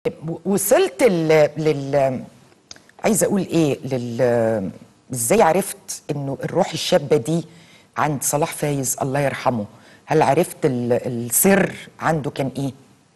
وصلت لل, لل... عايزه اقول ايه لل ازاي عرفت انه الروح الشابه دي عند صلاح فايز الله يرحمه هل عرفت ال... السر عنده كان ايه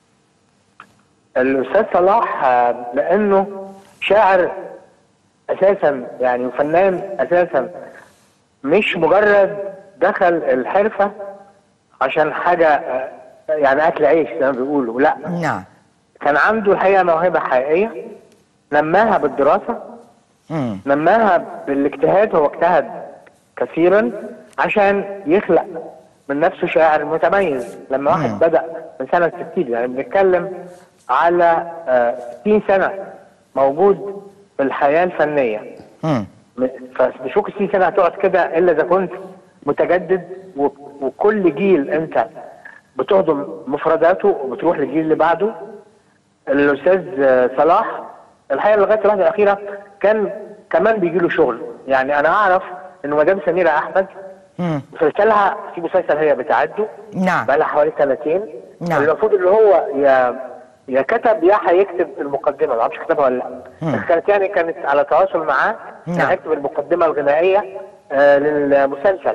الاستاذ صلاح آه، لانه شاعر اساسا يعني وفنان اساسا مش مجرد دخل الحرفه عشان حاجه آه، يعني اكل عيش زي ما بيقولوا لا نعم كان عنده الحقيقه موهبه حقيقيه نماها بالدراسه مم. نماها بالاجتهاد هو اجتهد كثيرا عشان يخلق من نفسه شاعر متميز لما واحد بدا من سنه 60 يعني بنتكلم على آه، 60 سنه موجود في الحياه الفنيه مم. م- فمشوك 60 سنه هتقعد كده الا اذا كنت متجدد و- وكل جيل انت بتهضم مفرداته وبتروح للجيل اللي بعده الاستاذ آه، صلاح الحقيقه لغايه اللحظه الاخيره كان كمان بيجي له شغل يعني انا اعرف انه مدام سميره احمد مم. مسلسلها في مسلسل هي بتعده نعم بقى لها حوالي سنتين نعم. المفروض اللي هو يا يا كتب يا هيكتب المقدمه ما اعرفش كتبها ولا لا بس كانت يعني كانت على تواصل معاه نعم. كان هيكتب المقدمه الغنائيه آه للمسلسل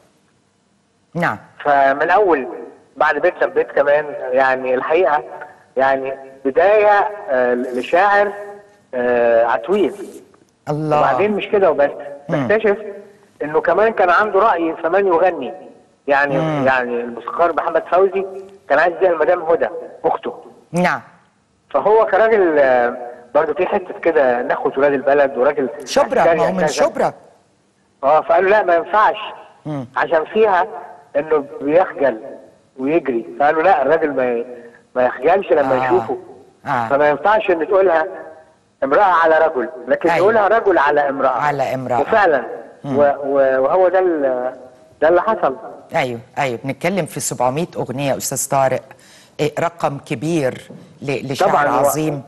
نعم فمن اول بعد بيت لبيت كمان يعني الحقيقه يعني بدايه آه لشاعر آه عتويل الله وبعدين مش كده وبس نكتشف انه كمان كان عنده راي فمن يغني يعني مم. يعني الموسيقار محمد فوزي كان عايز يديها المدام هدى اخته نعم فهو كراجل آه، برضه في حته كده نخوه ولاد البلد وراجل شبرا عسكري ما هو من أساساً. شبرا اه فقالوا لا ما ينفعش مم. عشان فيها انه بيخجل ويجري فقالوا لا الراجل ما ي- ما يخجلش لما آه. يشوفه آه. فما ينفعش ان تقولها امراه على رجل لكن أيوة. تقولها رجل على امراه على امرأة. وفعلا و و وهو ده ال- ده اللي حصل ايوه ايوه بنتكلم في 700 اغنيه استاذ طارق إيه رقم كبير ل- لشاعر طبعاً هو- عظيم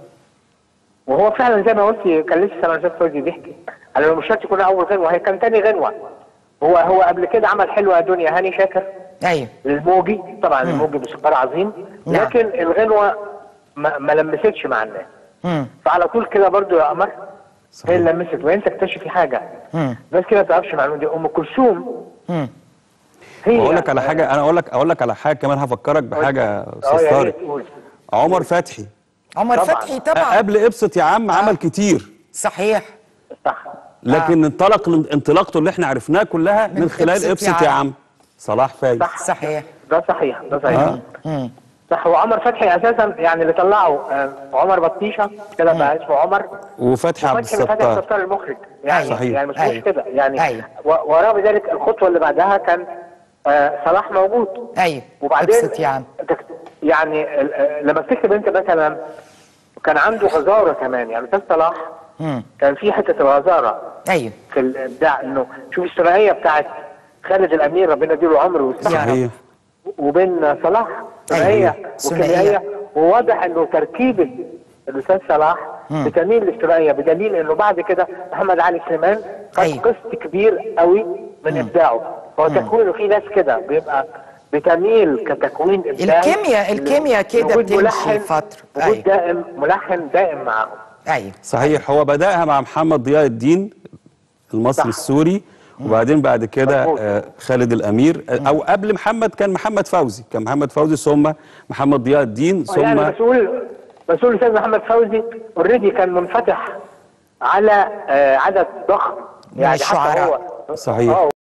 وهو فعلا زي ما قلت كان لسه سنه استاذ فوزي بيحكي قال له مش شرط تكون اول غنوه هي كان تاني غنوه هو هو قبل كده عمل حلوه يا دنيا هاني شاكر ايوه للموجي طبعا الموجي موسيقار عظيم نعم. لكن الغنوه ما, ما لمستش مع الناس مم. فعلى طول كده برضو يا قمر هي اللي لمست وانت تكتشفي حاجه مم. ناس كده ما تعرفش المعلومه دي ام كلثوم مم. هي اقول لك على حاجه انا اقول لك اقول لك على حاجه كمان هفكرك بحاجه يا اه استاذ يا طارق ريت تقول عمر فتحي عمر طبعاً. فتحي طبعا قبل ابسط يا عم عمل كتير صحيح صح لكن انطلق انطلاقته اللي احنا عرفناها كلها من من خلال ابسط ابسط يا يا عم. عم صلاح فايز صح صحيح ده صحيح ده صحيح آه. مم. صح وعمر فتحي اساسا يعني اللي طلعه آه، عمر بطيشه كده بقى اسمه عمر وفتحي عبد فتحي فتحي الستار الستار المخرج يعني صحيح. يعني مش أيوة. مش كده يعني أيوة. و- وراه بذلك الخطوه اللي بعدها كان آه، صلاح موجود ايوه وبعدين ابسط يا عم تك- يعني ال- آه، لما بتكتب انت مثلا كان عنده غزاره كمان يعني استاذ صلاح مم. كان في حته الغزاره ايوه في الابداع انه شوف الثنائيه بتاعت خالد الامير ربنا يديله عمر والصحه صحيح وبين صلاح ثنائيه أيوة. ثنائية. وكيميائيه وواضح انه تركيبه الاستاذ صلاح بتميل للثنائيه بدليل انه بعد كده محمد علي سليمان خد أيوة. قسط كبير قوي من ابداعه هو تكوينه في ناس كده بيبقى بتميل كتكوين ابداعي الكيمياء- الكيمياء كده وجود بتمشي ملحن- فترة. وجود أيوة. دائم ملحن دائم معاهم ايوه صحيح هو بدأها مع محمد ضياء الدين المصري صح. السوري وبعدين بعد كده مظبوط. آه، خالد الامير آه، او قبل محمد كان محمد فوزي كان محمد فوزي ثم محمد ضياء الدين ثم يعني مسؤول مسؤول الاستاذ محمد فوزي اوريدي كان منفتح على آه، عدد ضخم يعني حتى الشعراء. هو صحيح. اه